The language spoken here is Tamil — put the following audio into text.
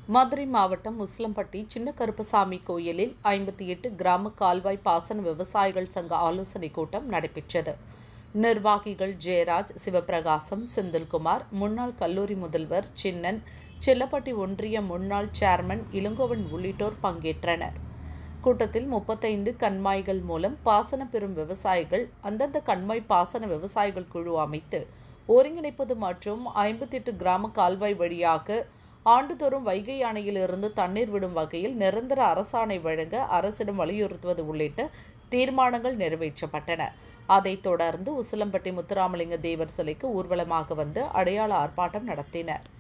மதுரை மாவட்டம் முஸ்லம்பட்டி சின்ன கருப்பசாமி கோயிலில் ஐம்பத்தி எட்டு கிராம கால்வாய் பாசன விவசாயிகள் சங்க ஆலோசனைக் கூட்டம் நடைபெற்றது நிர்வாகிகள் ஜெயராஜ் சிவபிரகாசம் செந்தில்குமார் முன்னாள் கல்லூரி முதல்வர் சின்னன் செல்லப்பட்டி ஒன்றிய முன்னாள் சேர்மன் இளங்கோவன் உள்ளிட்டோர் பங்கேற்றனர் கூட்டத்தில் முப்பத்தைந்து கண்மாய்கள் மூலம் பாசனம் பெறும் விவசாயிகள் அந்தந்த கண்மாய் பாசன விவசாயிகள் குழு அமைத்து ஒருங்கிணைப்பது மற்றும் ஐம்பத்தெட்டு கிராம கால்வாய் வழியாக ஆண்டுதோறும் வைகை அணையிலிருந்து தண்ணீர் விடும் வகையில் நிரந்தர அரசாணை வழங்க அரசிடம் வலியுறுத்துவது உள்ளிட்ட தீர்மானங்கள் நிறைவேற்றப்பட்டன அதைத் தொடர்ந்து உசிலம்பட்டி முத்துராமலிங்க தேவர் சிலைக்கு ஊர்வலமாக வந்து அடையாள ஆர்ப்பாட்டம் நடத்தினர்